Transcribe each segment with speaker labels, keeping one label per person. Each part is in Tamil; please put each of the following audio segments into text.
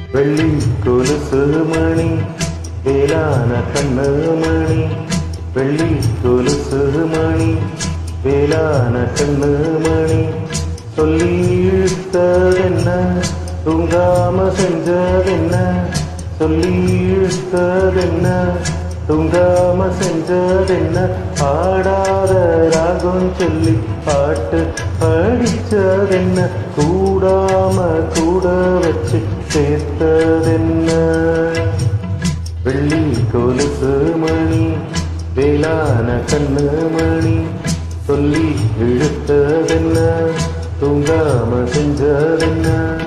Speaker 1: வெள்ளி கொலுசு மணி வேளான கண்ணு மணி வெள்ளி கொலுசு மணி வேளான கண்ணு மணி சொல்லி இழுத்ததென்ன தூங்காம செஞ்சதென்ன சொல்லி இழுத்ததென்ன தூங்காம செஞ்சதென்ன பாடாத ராகம் சொல்லி பாட்டு படிச்சதென்ன கூடாம கூட வச்சு சேர்த்ததென்ன வெள்ளி கொலுசு மணி வேளான கண்ணு மணி சொல்லி இழுத்ததென்ன தூங்காம செஞ்சதென்ன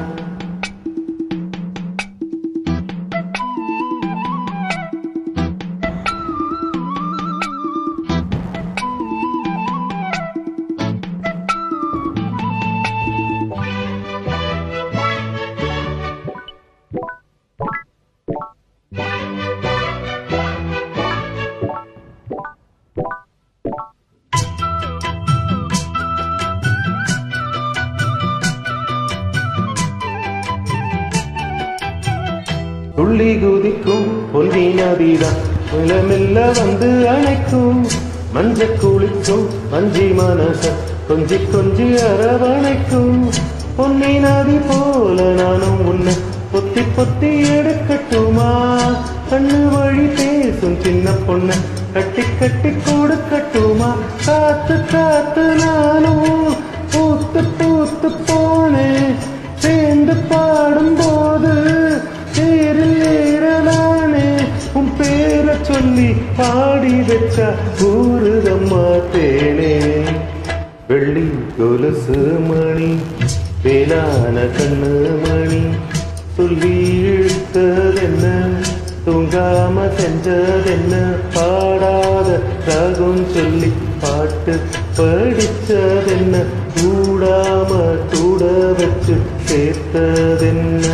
Speaker 1: துள்ளி குதிக்கும் பொன்னி நதிதான் மெல்ல மெல்ல வந்து அணைக்கும் மஞ்ச குளிக்கும் மஞ்சி மனச கொஞ்சி கொஞ்சி அரவணைக்கும் பொன்னி நதி போல நானும் உன்னை பொத்தி பொத்தி எடுக்கட்டுமா கண்ணு வழி பேசும் சின்ன பொண்ணு கட்டி கட்டி கொடுக்கட்டுமா காத்து காத்து நானும் பூத்து பூத்து போனேன் சேர்ந்து பாடும்போது தேரில் ஏறலானே உன் பேரை சொல்லி பாடி வச்சா ஊருதம்மா தேனே வெள்ளி கொலுசு மணி வேளான கண்ணு மணி சொல்லி இழுத்ததென்ன தூங்காம செஞ்சதென்ன பாடாத ராகம் சொல்லி பாட்டு படிச்சதென்ன கூடாம கூட வச்சு சேர்த்ததென்ன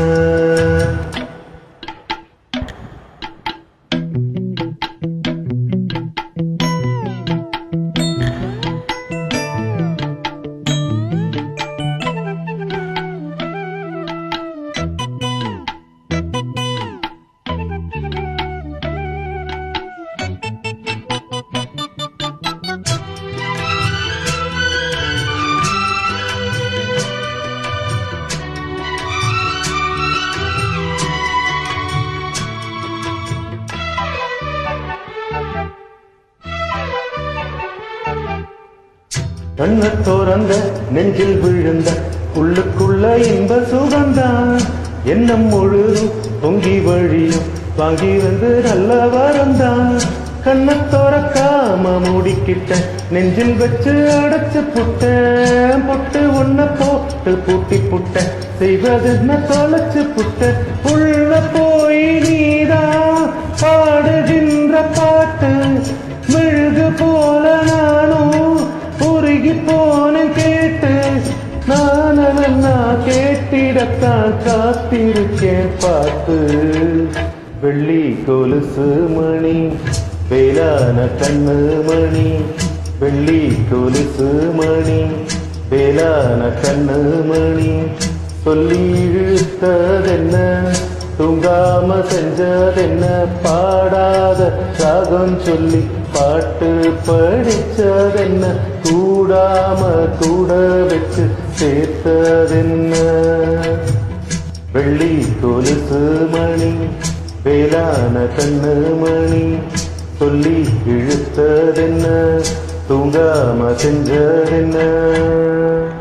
Speaker 1: கண்ண தோறந்த நெஞ்சில் விழுந்த உள்ளுக்குள்ள இன்ப சுகந்தான் எண்ணம் முழுதும் பொங்கி வழியும் வாங்கி வந்து நல்ல வரந்தான் கண்ண தோறக்காம மூடிக்கிட்ட நெஞ்சில் வச்சு அடைச்சு புட்டேன் பொட்டு ஒன்ன போட்டு பூட்டி புட்ட செய்வதென்ன தொலைச்சு புட்ட உள்ள போய் நீதான் பாடுகின்ற பாட்டு மெழுகு போல நானும் உருகி போன கேட்டு நானவன்னா கேட்டிடத்தான் காத்திருக்கேன் பார்த்து வெள்ளி கொலுசு மணி வேளான கண்ணு மணி வெள்ளி கொலுசு மணி வேளான கண்ணு மணி சொல்லி இழுத்ததென்ன தூங்காம செஞ்சதென்ன பாடாத ராகம் சொல்லி பாட்டு படிச்சதென்ன கூடாம கூட வச்சு சேர்த்ததென்ன வெள்ளி கொலுசு மணி வேளான கண்ணு மணி சொல்லி இழுத்ததென்ன தூங்காம செஞ்சதென்ன